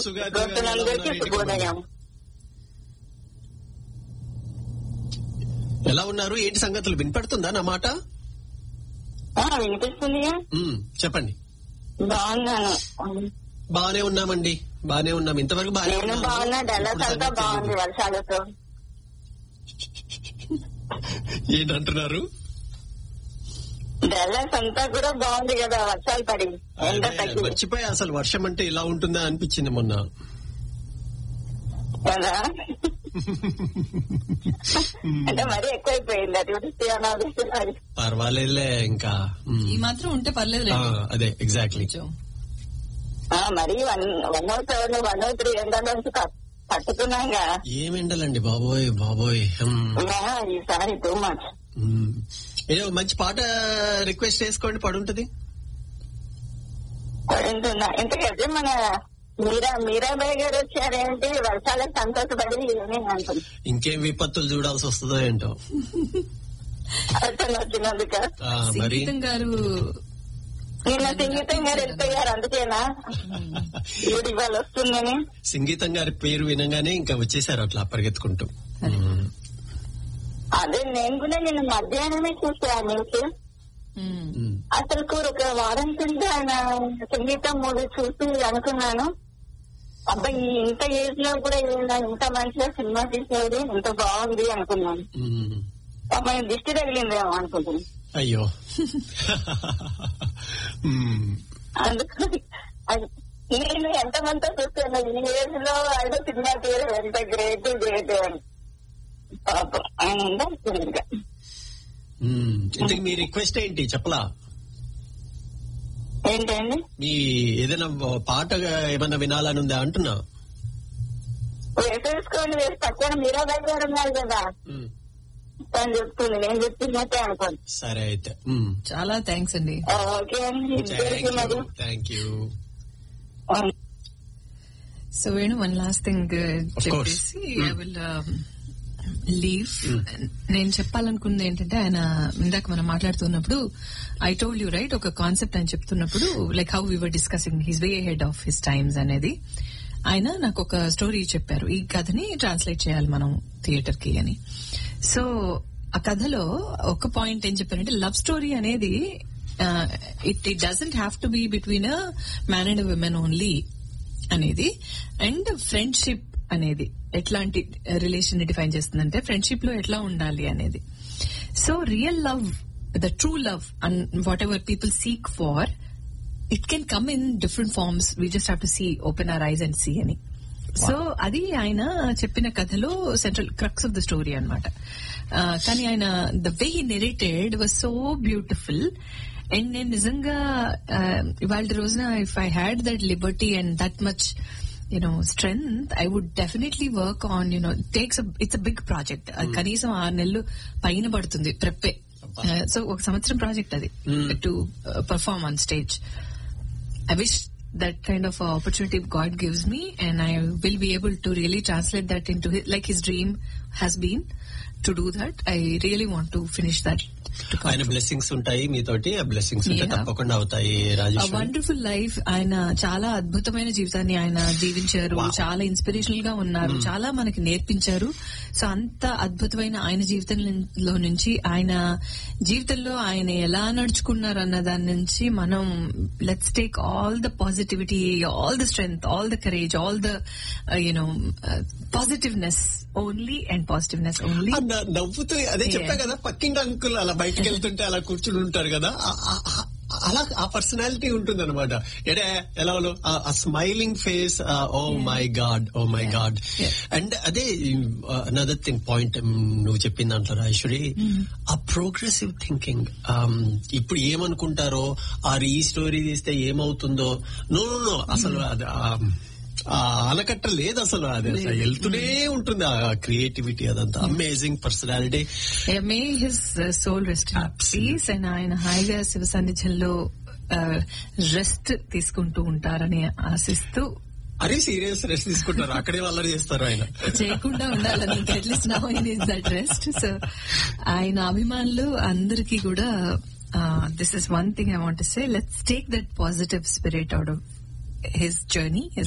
సుగాత్రి గారు ఎలా శ్రోతలందరికీ ఉన్నారు? శుభోదయం ఎలా ఉన్నారు ఏంటి సంగతులు వినపడుతుందా నా మాట ఆ, వినిపిస్తుందిగా ఉమ్, చెప్పండి బాగున్నాను బానే ఉన్నామండి బానే ఉన్నాం ఇంతవరకు బానే నేను ఉన్నాము. బాగున్నా డల్లస్ ఇప్పుడు అంతా సంగతి బాగుంది తెలీదు. వర్షాలతో ఏంటంటున్నారు డల్లస్ అంతా కూడా బాగుంది కదా వర్షాలు పడి ఎండ అదే, తగ్గి మర్చిపోయా అసలు వర్షం అంటే ఇలా ఉంటుందా అనిపించింది మొన్న కదా అంటే మరీ ఎక్కువైపోయింది అది వృష్టి అనావృష్టి అది పర్వాలేదులే ఇంకా ఉమ్. ఈ మాత్రం ఉంటే పర్లేదు ఆ, అదే ఎగ్జాక్ట్లీ ఆ, మరీ one one O seven one O three ఎండ నుంచి పట్టుకున్నాం కదా ఏం ఎండలండి బాబోయ్ బాబోయ్ ఉమ్, ఇంకా ఈసారి టూ మచ్ ఉమ్. ఏదో మంచి పాట రిక్వెస్ట్ చేసుకోండి పడుంటది పడుంటున్నా ఇంతకైతే మన మీరా మీరాబాయి గారు వచ్చారేంటి వర్షాలకు సంతోషపడి ఏమీ అంటుంది ఇంకేం విపత్తులు చూడాల్సి వస్తుందో ఏంటో అతను వచ్చినందుక ఆ, మరి సంగీతం గారు నిన్న సంగీతం గారు వెళ్ళిపోయారు అందుకేనా ఈవిడ ఇవాళ వస్తుందని సంగీతం గారి పేరు వినగానే ఇంకా వచ్చేసారు అట్లా పరిగెత్తుకుంటూ ఉమ్. అదే నేను కూడా నిన్న మధ్యాహ్నమే చూసా న్యూస్ ఉమ్, ఉమ్. అసలు ఒక వారం కింద ఆయన సంగీతం మూవీ చూసి అనుకున్నాను అబ్బాయి ఇంత ఏజ్ లో కూడా ఈయన ఇంత మంచిగా సినిమా తీసేది ఇంత బాగుంది అనుకున్నాను ఉమ్. అమ్మాయి దిష్టి తగిలిందేమో అనుకుంటున్నాను అయ్యో ఉమ్. అందుకు అది- నేను ఎంతమందితో చూస్తాను ఈ ఏజ్ లో ఆయన సినిమా తీయడం ఎంత గ్రేట్ గ్రేట్ అని పాపం ఆయన ఉండాల్సింది ఇంకా. ఉమ్. ఇంతకీ మీ రిక్వెస్ట్ ఏంటి చెప్పలా ఏంటండి మీ ఏదైనా పాట ఏమన్నా వినాలని ఉందా అంటున్నా వేసేసుకోండి వేసి పక్కన మీరాబాయి గారు ఉన్నారు కదా ఉమ్. తను చెప్తుంది నేను చెప్తున్నట్టే అనుకోండి సరే అయితే ఉమ్. చాలా థ్యాంక్స్ అండి ఓకే అండి ఇద్దరికి మరి thank you so Venu one last thing Of course. చెప్పేసి ఐ విల్ లీవ్ నేను చెప్పాలనుకుంది ఏంటంటే ఆయన ఇందాక మనం మాట్లాడుతున్నప్పుడు ఐ టోల్డ్ యూ రైట్ ఒక కాన్సెప్ట్ ఆయన చెప్తున్నప్పుడు like how were discussing his way ahead of his times అనేది ఆయన నాకు ఒక స్టోరీ చెప్పారు ఈ కథని ట్రాన్స్లేట్ చేయాలి మనం థియేటర్ కి అని సో ఆ కథలో ఒక పాయింట్ ఏం చెప్పారంటే లవ్ స్టోరీ అనేది it it doesn't have to be between a man and women only అనేది అండ్ ఫ్రెండ్షిప్ అనేది ఎట్లాంటి రిలేషన్ ని డిఫైన్ చేస్తుందంటే ఫ్రెండ్షిప్ లో ఎట్లా ఉండాలి అనేది so real love the true love and whatever people seek for it can come in different forms we just have to see open our eyes and see అని so అది ఆయన చెప్పిన కథలో central crux of the story అనమాట కానీ ఆయన the way he narrated was so beautiful and నేను నిజంగా ఇవాళ రోజున if I had that liberty and that much you know strength I would definitely work on you know takes it's a big project కనీసం ఆరు నెలలు పైన పడుతుంది ప్రెప్పే సో ఒక సంవత్సరం ప్రాజెక్ట్ అది to perform on stage I wish that kind of uh, opportunity God gives me, and I will be able to really translate that into his, like his dream has been to do that. I really want to finish that. To come ఆయన true. Blessings ఉంటాయి మీతోటి ఆ blessings ఉంటే Yeah. తప్పకుండా అవుతాయి A Rajeshwari wonderful life ఆయన చాలా అద్భుతమైన జీవితాన్ని ఆయన జీవించారు Wow. చాలా ఇన్స్పిరేషనల్ గా ఉన్నారు చాలా మనకి నేర్పించారు సో అంత అద్భుతమైన ఆయన జీవితంలో నుంచి ఆయన జీవితంలో ఆయన ఎలా నడుచుకున్నారు అన్న దాని నుంచి మనం let's take all the positivity all the strength all the courage all the you know positiveness only and positiveness only ఆ న- నవ్వుతూ అదే చెప్పా కదా పక్కింటి అంకుల్ అలా బయటకు వెళ్తుంటే అలా కూర్చుని ఉంటారు కదా ఆ- ఆ- ఆ- అలా ఆ పర్సనాలిటీ ఉంటుంది అనమాట ఎడే ఎలా ఆ smiling face oh my god oh my god and అదే అనదర్ థింగ్ పాయింట్ నువ్వు చెప్పిన దాంట్లో రాజేశ్వరి ఆ ప్రోగ్రెసివ్ థింకింగ్ ఇప్పుడు ఏమనుకుంటారో ఆ ఈ స్టోరీ తీస్తే ఏమవుతుందో నో నో అసలు అది ఆ- ఆ ఆనకట్ట లేదు అసలు అది అసలు వెళ్తూనే ఉంటుంది ఆ క్రియేటివిటీ అదంతా amazing personality may his soul rest peace and ఆయన హాయిగా శివ సాన్నిధ్యంలో రెస్ట్ తీసుకుంటూ ఉంటారని ఆశిస్తూ అరే సీరియస్ రెస్ట్ తీసుకుంటారు అక్కడే వాళ్ళని చేస్తారు ఆయన చేయకుండా ఉండాలని at least now in is that rest so ఆయన అభిమానులు అందరికీ కూడా this is one thing I want say let's take that positive spirit out of his journey his